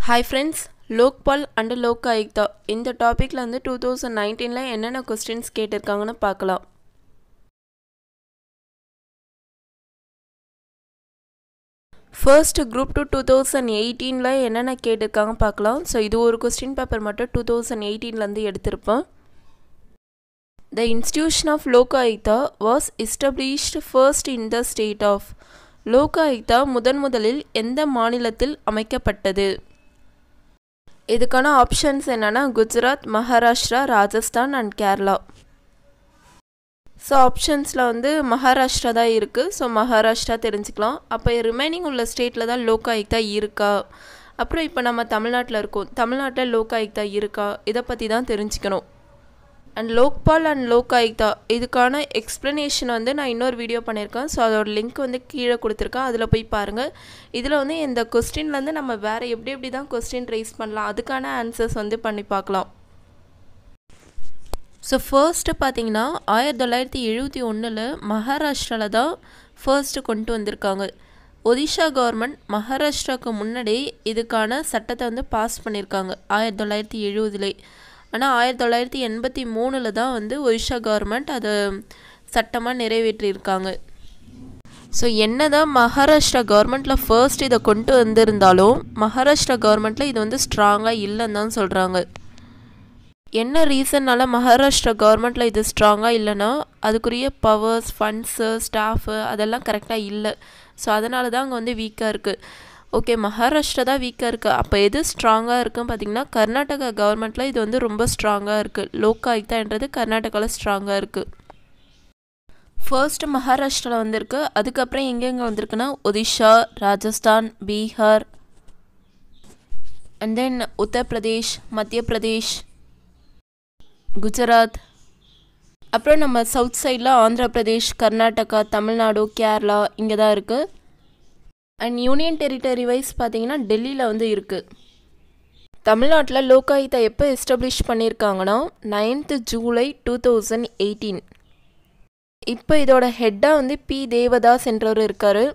hi friends Lokpal and Lok Ayukta இந்த டாப்பிக்கில் வந்து டூ தௌசண்ட் நைன்டீனில் என்னென்ன கொஸ்டின்ஸ் கேட்டிருக்காங்கன்னு பார்க்கலாம் first group two two thousand எயிட்டீனில் என்னென்ன கேட்டிருக்காங்க பார்க்கலாம் ஸோ இது ஒரு கொஸ்டின் பேப்பர் மட்டும் டூ தௌசண்ட் எயிட்டீன்லேருந்து எடுத்திருப்பேன் the institution of Lokayukta was established first in the state of Lokayukta முதன் முதலில் எந்த மாநிலத்தில் அமைக்கப்பட்டது இதுக்கான ஆப்ஷன்ஸ் என்னென்னா குஜராத் மகாராஷ்டிரா ராஜஸ்தான் அண்ட் கேரளா ஸோ ஆப்ஷன்ஸில் வந்து மகாராஷ்டிரா தான் இருக்குது ஸோ மகாராஷ்டிரா தெரிஞ்சுக்கலாம் அப்போ ரிமைனிங் உள்ள ஸ்டேட்டில் தான் லோகாயுக்தா இருக்கா அப்புறம் இப்போ நம்ம தமிழ்நாட்டில் இருக்கோம் தமிழ்நாட்டில் லோகாயுக்தா இருக்கா இதை பற்றி தான் தெரிஞ்சுக்கணும் அண்ட் லோக்பால் அண்ட் லோகாயுக்தா இதுக்கான எக்ஸ்ப்ளனேஷன் வந்து நான் இன்னொரு வீடியோ பண்ணியிருக்கேன் ஸோ அதோட லிங்க் வந்து கீழே கொடுத்துருக்கேன் அதில் போய் பாருங்கள் இதில் வந்து இந்த கொஸ்டின்லேருந்து நம்ம வேறு எப்படி எப்படி தான் கொஸ்டின் ரைஸ் பண்ணலாம் அதுக்கான ஆன்சர்ஸ் வந்து பண்ணி பார்க்கலாம் ஸோ ஃபர்ஸ்ட்டு பார்த்தீங்கன்னா ஆயிரத்தி தொள்ளாயிரத்தி எழுபத்தி ஒன்றில் மகாராஷ்டிராவில் தான் ஃபர்ஸ்ட்டு கொண்டு வந்திருக்காங்க ஒடிஷா கவர்மெண்ட் மகாராஷ்டிராவுக்கு முன்னாடி இதுக்கான சட்டத்தை வந்து பாஸ் பண்ணியிருக்காங்க ஆயிரத்தி தொள்ளாயிரத்தி எழுபதுலே ஆனால் ஆயிரத்தி தொள்ளாயிரத்தி எண்பத்தி மூணில் தான் வந்து ஒடிஷா கவர்மெண்ட் அதை சட்டமாக நிறைவேற்றியிருக்காங்க ஸோ என்ன தான் மகாராஷ்டிரா கவர்மெண்ட்டில் ஃபர்ஸ்ட் இதை கொண்டு வந்திருந்தாலும் மகாராஷ்டிரா கவர்மெண்ட்டில் இது வந்து ஸ்ட்ராங்காக இல்லைன்னு தான் சொல்கிறாங்க என்ன ரீசன்னால மகாராஷ்டிரா கவர்மெண்ட்டில் இது ஸ்ட்ராங்காக இல்லைன்னா அதுக்குரிய பவர்ஸ் ஃபண்ட்ஸு ஸ்டாஃபு அதெல்லாம் கரெக்டாக இல்லை ஸோ அதனால தான் அங்கே வந்து வீக்காக இருக்குது ஓகே மகாராஷ்டிரா தான் வீக்காக இருக்குது அப்போ எது ஸ்ட்ராங்காக இருக்குன்னு பார்த்தீங்கன்னா கர்நாடகா கவர்மெண்ட்டில் இது வந்து ரொம்ப ஸ்ட்ராங்காக இருக்குது லோக்காயுக்தான்றது கர்நாடகாவில் ஸ்ட்ராங்காக இருக்குது ஃபர்ஸ்ட் மகாராஷ்டிராவில் வந்திருக்கு அதுக்கப்புறம் எங்கெங்கே வந்திருக்குன்னா ஒடிஷா ராஜஸ்தான் பீகார் அண்ட் தென் உத்தரப்பிரதேஷ் மத்திய பிரதேஷ் குஜராத் அப்புறம் நம்ம சவுத் சைடில் ஆந்திர பிரதேஷ் கர்நாடகா தமிழ்நாடு கேரளா இங்கே தான் இருக்குது அண்ட் யூனியன் டெரிட்டரி வைஸ் பார்த்தீங்கன்னா டெல்லியில் வந்து இருக்குது தமிழ்நாட்டில் லோகாயுக்தா எப்போ எஸ்டாப்ளிஷ் பண்ணியிருக்காங்கன்னா ninth July two thousand eighteen இப்போ இதோட ஹெட்டாக வந்து பி தேவதாஸ் என்றவர் இருக்கார்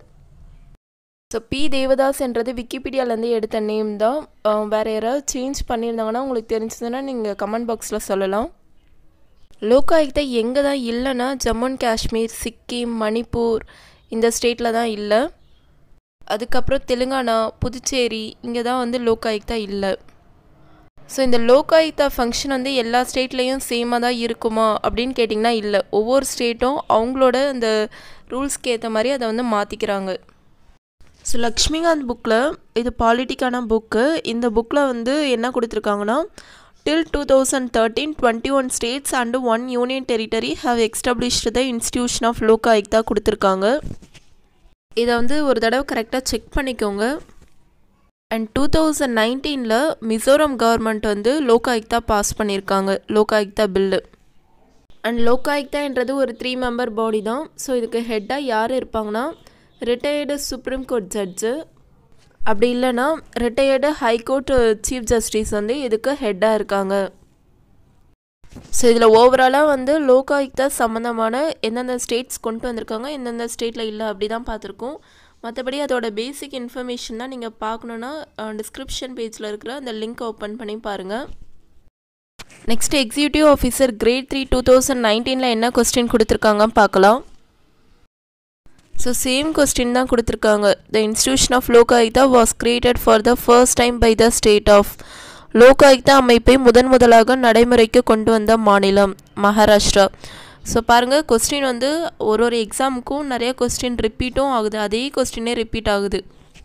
ஸோ பி தேவதாஸ் என்றது விக்கிபீடியாவிலேருந்து எடுத்த நேம் தான் வேறு யாராவது சேஞ்ச் பண்ணியிருந்தாங்கன்னா உங்களுக்கு தெரிஞ்சதுன்னா நீங்கள் கமெண்ட் பாக்ஸில் சொல்லலாம் லோகாயுக்தா எங்கே தான் இல்லைன்னா ஜம்மு அண்ட் காஷ்மீர் சிக்கிம் மணிப்பூர் இந்த ஸ்டேட்டில் தான் இல்லை அதுக்கப்புறம் தெலுங்கானா புதுச்சேரி இங்கே தான் வந்து லோகாயுக்தா இல்லை ஸோ இந்த லோகாயுக்தா ஃபங்க்ஷன் வந்து எல்லா ஸ்டேட்லேயும் சேமாக தான் இருக்குமா அப்படின்னு கேட்டிங்கன்னா இல்லை ஒவ்வொரு ஸ்டேட்டும் அவங்களோட அந்த ரூல்ஸ்க்கு ஏற்ற மாதிரி அதை வந்து மாற்றிக்கிறாங்க ஸோ லக்ஷ்மிகாந்த் புக்கில் இது பாலிட்டிக்கான புக்கு இந்த புக்கில் வந்து என்ன கொடுத்துருக்காங்கன்னா till two thousand thirteen twenty one states and one union territory have established the institution of Lokayukta கொடுத்துருக்காங்க இதை வந்து ஒரு தடவை கரெக்டாக செக் பண்ணிக்கோங்க அண்ட் டூ தௌசண்ட் நைன்டீனில் மிசோரம் கவர்மெண்ட் வந்து லோகாயுக்தா பாஸ் பண்ணியிருக்காங்க லோகாயுக்தா பில்லு அண்ட் லோகாயுக்தான்றது ஒரு த்ரீ மெம்பர் பாடி தான் ஸோ இதுக்கு ஹெட்டாக யார் இருப்பாங்கன்னா ரிட்டையர்டு சுப்ரீம் கோர்ட் ஜட்ஜு அப்படி இல்லைன்னா ரிட்டையர்டு ஹைகோர்ட் சீஃப் ஜஸ்டிஸ் வந்து இதுக்கு ஹெட்டாக இருக்காங்க ஸோ இதில் ஓவராலாக வந்து லோகாயுக்தா சம்மந்தமான எந்தெந்த ஸ்டேட்ஸ் கொண்டு வந்திருக்காங்க எந்தெந்த ஸ்டேட்டில் இல்லை அப்படி தான் பார்த்துருக்கோம் மற்றபடி அதோட பேசிக் இன்ஃபர்மேஷன் தான் நீங்கள் பார்க்கணுன்னா டிஸ்கிரிப்ஷன் பேஜில் இருக்கிற அந்த லிங்க் ஓப்பன் பண்ணி பாருங்கள் next executive officer grade three two thousand நைன்டீனில் என்ன கொஸ்டின் கொடுத்துருக்காங்க பார்க்கலாம் ஸோ சேம் கொஸ்டின் தான் கொடுத்துருக்காங்க the institution of Lokayukta was created for the first time by the state of Lokayukta அமைப்பை முதன் முதலாக நடைமுறைக்கு கொண்டு வந்த மாநிலம் மகாராஷ்டிரா ஸோ பாருங்கள் கொஸ்டின் வந்து ஒரு ஒரு எக்ஸாமுக்கும் நிறைய கொஸ்டின் ரிப்பீட்டும் ஆகுது அதே கொஸ்டினே ரிப்பீட் ஆகுது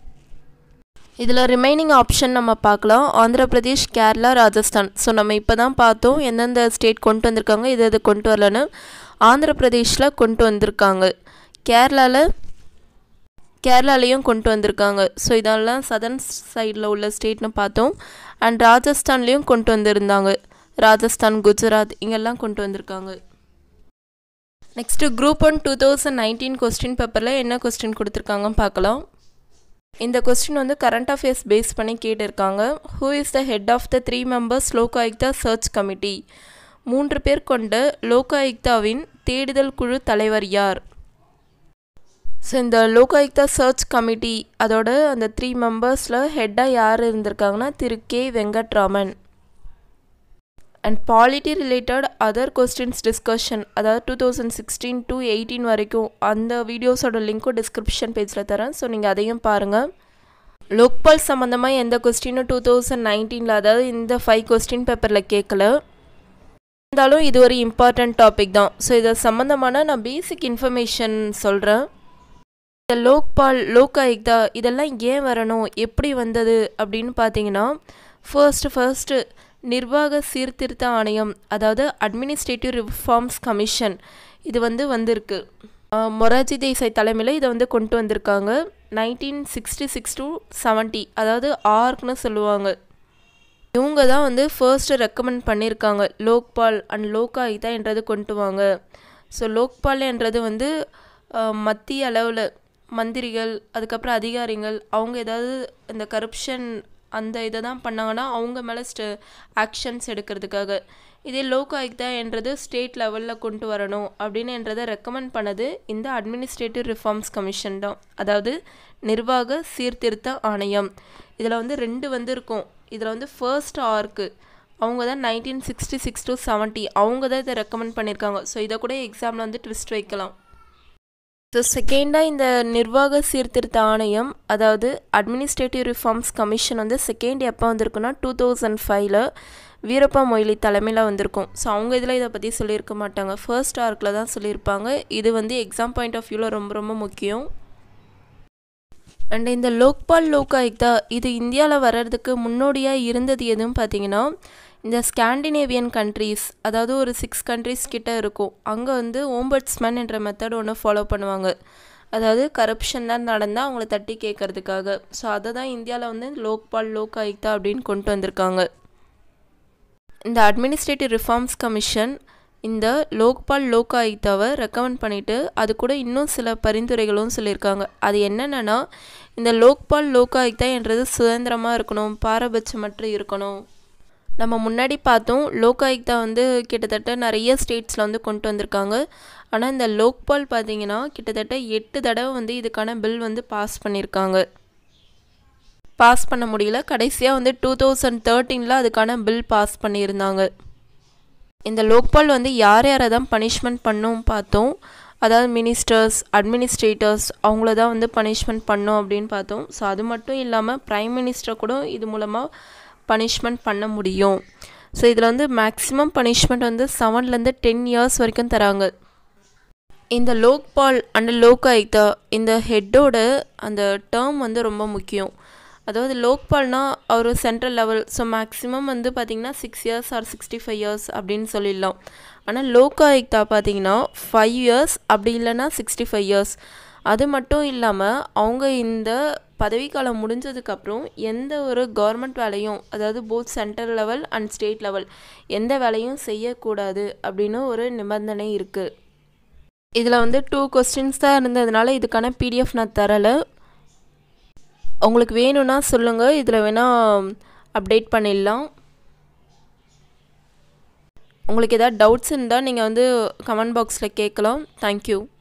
இதில் ரிமைனிங் ஆப்ஷன் நம்ம பார்க்கலாம் ஆந்திர பிரதேஷ் கேரளா ராஜஸ்தான் ஸோ நம்ம இப்போ தான் பார்த்தோம் எந்தெந்த ஸ்டேட் கொண்டு வந்திருக்காங்க எது எது கொண்டு வரலன்னு ஆந்திர பிரதேஷில் கொண்டு வந்திருக்காங்க கேரளாவில் கேரளாலேயும் கொண்டு வந்திருக்காங்க ஸோ இதெல்லாம் சதர்ன் சைடில் உள்ள ஸ்டேட்னு பார்த்தோம் அண்ட் ராஜஸ்தான்லேயும் கொண்டு வந்திருந்தாங்க ராஜஸ்தான் குஜராத் இங்கெல்லாம் கொண்டு வந்திருக்காங்க next group one two thousand nineteen question பேப்பரில் என்ன கொஸ்டின் கொடுத்துருக்காங்கன்னு பார்க்கலாம் இந்த கொஸ்டின் வந்து கரண்ட் அஃபேர்ஸ் பேஸ் பண்ணி கேட்டிருக்காங்க who is the head of the three members Lokayukta search committee மூன்று பேர் கொண்ட லோகாயுக்தாவின் தேடுதல் குழு தலைவர் யார் ஸோ இந்த லோகாயுக்தா சர்ச் கமிட்டி அதோட அந்த த்ரீ மெம்பர்ஸில் ஹெட்டாக யார் இருந்திருக்காங்கன்னா திரு K Venkatraman and polity related other questions discussion அதாவது two thousand sixteen to eighteen வரைக்கும் அந்த வீடியோஸோட லிங்க்கும் டிஸ்கிரிப்ஷன் பேஜில் தரேன் ஸோ நீங்கள் அதையும் பாருங்கள் லோக்பால் சம்மந்தமாக எந்த கொஸ்டினும் டூ தௌசண்ட் நைன்டீனில் அதாவது இந்த ஃபைவ் கொஸ்டின் பேப்பரில் கேட்கல இருந்தாலும் இது ஒரு இம்பார்ட்டண்ட் டாபிக் தான் ஸோ இதை சம்மந்தமான நான் பேசிக் இன்ஃபர்மேஷன் சொல்கிறேன் இந்த லோக்பால் லோக் ஆயுக்தா இதெல்லாம் ஏன் வரணும் எப்படி வந்தது அப்படின்னு பார்த்தீங்கன்னா ஃபர்ஸ்ட் ஃபர்ஸ்ட்டு நிர்வாக சீர்திருத்த ஆணையம் அதாவது அட்மினிஸ்ட்ரேட்டிவ் ரிஃபார்ம்ஸ் கமிஷன் இது வந்து வந்திருக்கு மொராஜி தேசாய் தலைமையில் இதை வந்து கொண்டு வந்திருக்காங்க nineteen sixty six to seventy அதாவது ஆர்க்னு சொல்லுவாங்க இவங்க தான் வந்து ஃபர்ஸ்ட்டு ரெக்கமெண்ட் பண்ணியிருக்காங்க லோக்பால் அண்ட் லோகாயுக்தா என்றது கொண்டு வாங்க ஸோ லோக்பால் என்றது வந்து மத்திய அளவில் மந்திரிகள் அதுக்கப்புறம் அதிகாரிகள் அவங்க ஏதாவது இந்த கரப்ஷன் அந்த இதை தான் பண்ணாங்கன்னா அவங்க மேலே ஸ்ட ஆக்ஷன்ஸ் எடுக்கிறதுக்காக இதே லோகாயுக்தா என்றது ஸ்டேட் லெவலில் கொண்டு வரணும் அப்படின்னு என்றதை ரெக்கமெண்ட் பண்ணது இந்த அட்மினிஸ்ட்ரேட்டிவ் ரிஃபார்ம்ஸ் கமிஷன் தான் அதாவது நிர்வாக சீர்திருத்த ஆணையம் இதில் வந்து ரெண்டு வந்து இருக்கும் இதில் வந்து ஃபர்ஸ்ட் ஆர்க்கு அவங்க தான் nineteen sixty six to seventy அவங்க தான் இதை ரெக்கமெண்ட் பண்ணியிருக்காங்க ஸோ இதை கூட எக்ஸாமில் வந்து ட்விஸ்ட் வைக்கலாம் ஸோ செகண்டாக இந்த நிர்வாக சீர்திருத்த ஆணையம் அதாவது அட்மினிஸ்ட்ரேட்டிவ் ரிஃபார்ம்ஸ் கமிஷன் வந்து செகண்ட் எப்போ வந்திருக்குன்னா டூ தௌசண்ட் ஃபைவ்ல வீரப்பா மொய்லி தலைமையில் வந்திருக்கும் ஸோ அவங்க இதில் இதை பற்றி சொல்லியிருக்க மாட்டாங்க ஃபர்ஸ்ட் ஆர்க்கில் தான் சொல்லியிருப்பாங்க இது வந்து எக்ஸாம் பாயிண்ட் ஆஃப் வியூவில் ரொம்ப ரொம்ப முக்கியம் அண்ட் இந்த லோக்பால் லோகாயுக்தா இது இந்தியாவில் வர்றதுக்கு முன்னோடியாக இருந்தது எதுவும் பார்த்தீங்கன்னா இந்த ஸ்காண்டினேவியன் கண்ட்ரீஸ் அதாவது ஒரு சிக்ஸ் கண்ட்ரீஸ் கிட்ட இருக்கும் அங்கே வந்து ஓம்பட்ஸ்மேன் என்ற மெத்தட் ஒன்று ஃபாலோ பண்ணுவாங்க அதாவது கரப்ஷன் தான் நடந்தால் அவங்கள தட்டி கேட்கறதுக்காக ஸோ அதை தான் இந்தியாவில் வந்து லோக்பால் லோகாயுக்தா அப்படின்னு கொண்டு வந்திருக்காங்க இந்த அட்மினிஸ்ட்ரேட்டிவ் ரிஃபார்ம்ஸ் கமிஷன் இந்த லோக்பால் லோகாயுக்தாவை ரெக்கமெண்ட் பண்ணிவிட்டு அது கூட இன்னும் சில பரிந்துரைகளும் சொல்லியிருக்காங்க அது என்னென்னா இந்த லோக்பால் லோகாயுக்தா என்றது சுதந்திரமாக இருக்கணும் பாரபட்சமற்று இருக்கணும் நம்ம முன்னாடி பார்த்தோம் லோகாயுக்தா வந்து கிட்டத்தட்ட நிறைய ஸ்டேட்ஸில் வந்து கொண்டு வந்திருக்காங்க ஆனால் இந்த லோக்பால் பார்த்தீங்கன்னா கிட்டத்தட்ட எட்டு தடவை வந்து இதுக்கான பில் வந்து பாஸ் பண்ணியிருக்காங்க பாஸ் பண்ண முடியல கடைசியாக வந்து டூ தௌசண்ட் தேர்ட்டீனில் அதுக்கான பில் பாஸ் பண்ணியிருந்தாங்க இந்த லோக்பால் வந்து யார் யாரை தான் பனிஷ்மெண்ட் பண்ணும் பார்த்தோம் அதாவது மினிஸ்டர்ஸ் அட்மினிஸ்ட்ரேட்டர்ஸ் அவங்கள தான் வந்து பனிஷ்மெண்ட் பண்ணோம் அப்படின்னு பார்த்தோம் ஸோ அது மட்டும் இல்லாமல் ப்ரைம் மினிஸ்டர் கூட இது மூலமாக பனிஷ்மெண்ட் பண்ண முடியும் ஸோ இதில் வந்து மேக்ஸிமம் பனிஷ்மெண்ட் வந்து செவன்லேருந்து டென் இயர்ஸ் வரைக்கும் தராங்க இந்த லோக்பால் அண்ட் லோகாயுக்தா இந்த ஹெட்டோட அந்த டேர்ம் வந்து ரொம்ப முக்கியம் அதாவது லோக்பால்னா அவர் சென்ட்ரல் லெவல் ஸோ மேக்ஸிமம் வந்து பார்த்திங்கன்னா six years or sixty five years அப்படின்னு சொல்லிடலாம் ஆனால் லோகாயுக்தா பார்த்தீங்கன்னா ஃபைவ் இயர்ஸ் அப்படி இல்லைன்னா சிக்ஸ்டி ஃபைவ் இயர்ஸ் அது மட்டும் இல்லாமல் அவங்க இந்த பதவிக்காலம் முடிஞ்சதுக்கப்புறம் எந்த ஒரு கவர்மெண்ட் வேலையும் அதாவது both central level and state level எந்த வேலையும் செய்யக்கூடாது அப்படின்னு ஒரு நிபந்தனை இருக்குது இதில் வந்து டூ கொஸ்டின்ஸ் தான் இருந்ததுனால இதுக்கான பிடிஎஃப் நான் தரலை உங்களுக்கு வேணும்னா சொல்லுங்கள் இதில் வேணால் அப்டேட் பண்ணிடலாம் உங்களுக்கு எதாவது டவுட்ஸ் இருந்தால் நீங்கள் வந்து கமெண்ட் பாக்ஸில் கேட்கலாம் தேங்க்யூ